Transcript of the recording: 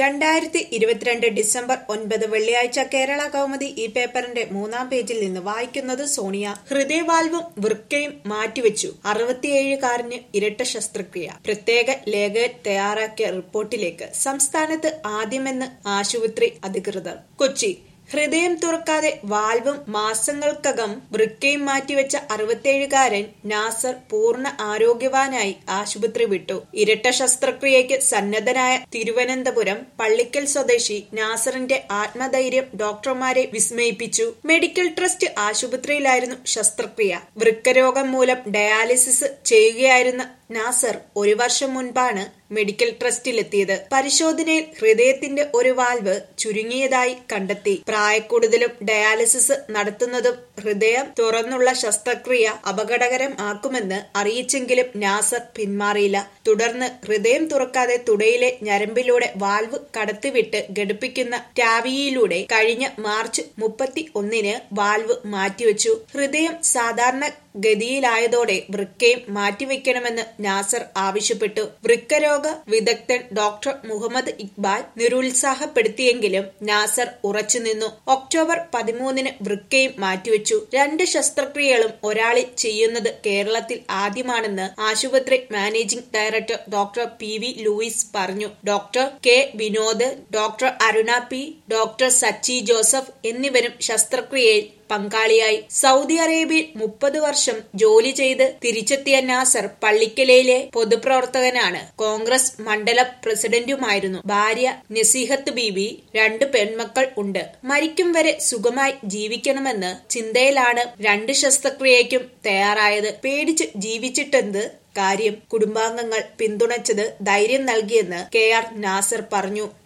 രണ്ടായിരത്തി ഇരുപത്തിരണ്ട് ഡിസംബർ ഒൻപത് വെള്ളിയാഴ്ച കേരള കൗമുദി ഈ പേപ്പറിന്റെ മൂന്നാം പേജിൽ നിന്ന് വായിക്കുന്നത് സോണിയ ഹൃദയവാൽവും വൃക്കയും മാറ്റിവെച്ചു അറുപത്തിയേഴുകാരന് ഇരട്ട ശസ്ത്രക്രിയ പ്രത്യേക ലേഖകൻ തയ്യാറാക്കിയ റിപ്പോർട്ടിലേക്ക് സംസ്ഥാനത്ത് ആദ്യമെന്ന് ആശുപത്രി അധികൃതർ കൊച്ചി ഹൃദയം തുറക്കാതെ വാൽവും മാസങ്ങൾക്കകം വൃക്കയും മാറ്റിവെച്ച അറുപത്തേഴുകാരൻ നാസർ പൂർണ്ണ ആരോഗ്യവാനായി ആശുപത്രി വിട്ടു ഇരട്ട ശസ്ത്രക്രിയയ്ക്ക് സന്നദ്ധനായ തിരുവനന്തപുരം പള്ളിക്കൽ സ്വദേശി നാസറിന്റെ ആത്മധൈര്യം ഡോക്ടർമാരെ വിസ്മയിപ്പിച്ചു മെഡിക്കൽ ട്രസ്റ്റ് ആശുപത്രിയിലായിരുന്നു ശസ്ത്രക്രിയ വൃക്കരോഗം മൂലം ഡയാലിസിസ് ചെയ്യുകയായിരുന്ന നാസർ ഒരു വർഷം മുൻപാണ് മെഡിക്കൽ ട്രസ്റ്റിലെത്തിയത് പരിശോധനയിൽ ഹൃദയത്തിന്റെ ഒരു വാൽവ് ചുരുങ്ങിയതായി കണ്ടെത്തി പ്രായക്കൂടുതലും ഡയാലിസിസ് നടത്തുന്നതും ഹൃദയം തുറന്നുള്ള ശസ്ത്രക്രിയ അപകടകരം ആക്കുമെന്ന് അറിയിച്ചെങ്കിലും നാസർ പിന്മാറിയില്ല തുടർന്ന് ഹൃദയം തുറക്കാതെ തുടയിലെ ഞരമ്പിലൂടെ വാൽവ് കടത്തിവിട്ട് ഘടിപ്പിക്കുന്ന ടാവിയിലൂടെ കഴിഞ്ഞ മാർച്ച് മുപ്പത്തി ഒന്നിന് വാൽവ് മാറ്റിവെച്ചു ഹൃദയം സാധാരണ ഗതിയിലായതോടെ വൃക്കയും മാറ്റിവെക്കണമെന്ന് നാസർ ആവശ്യപ്പെട്ടു വൃക്കരോഗ വിദഗ്ധൻ ഡോക്ടർ മുഹമ്മദ് ഇക്ബാൽ നിരുത്സാഹപ്പെടുത്തിയെങ്കിലും നാസർ ഉറച്ചുനിന്നു ഒക്ടോബർ പതിമൂന്നിന് വൃക്കയും മാറ്റിവെച്ചു രണ്ട് ശസ്ത്രക്രിയകളും ഒരാളിൽ ചെയ്യുന്നത് കേരളത്തിൽ ആദ്യമാണെന്ന് ആശുപത്രി managing director doctor P V Louis പറഞ്ഞു doctor K Vinod doctor Aruna P doctor Sachi Joseph എന്നിവരും ശസ്ത്രക്രിയയിൽ പങ്കാളിയായി സൗദി അറേബ്യയിൽ മുപ്പത് വർഷം ജോലി ചെയ്ത് തിരിച്ചെത്തിയ നാസർ പള്ളിക്കലയിലെ പൊതുപ്രവർത്തകനാണ് കോൺഗ്രസ് മണ്ഡലം പ്രസിഡന്റുമായിരുന്നു ഭാര്യ നസീഹത്ത് ബീബി രണ്ട് പെൺമക്കൾ ഉണ്ട് മരിക്കും വരെ സുഖമായി ജീവിക്കണമെന്ന് ചിന്തയിലാണ് രണ്ട് ശസ്ത്രക്രിയയ്ക്കും തയ്യാറായത് പേടിച്ച് ജീവിച്ചിട്ടെന്ത് കാര്യം കുടുംബാംഗങ്ങൾ പിന്തുണച്ചത് ധൈര്യം നൽകിയെന്ന് കെ ആർ നാസർ പറഞ്ഞു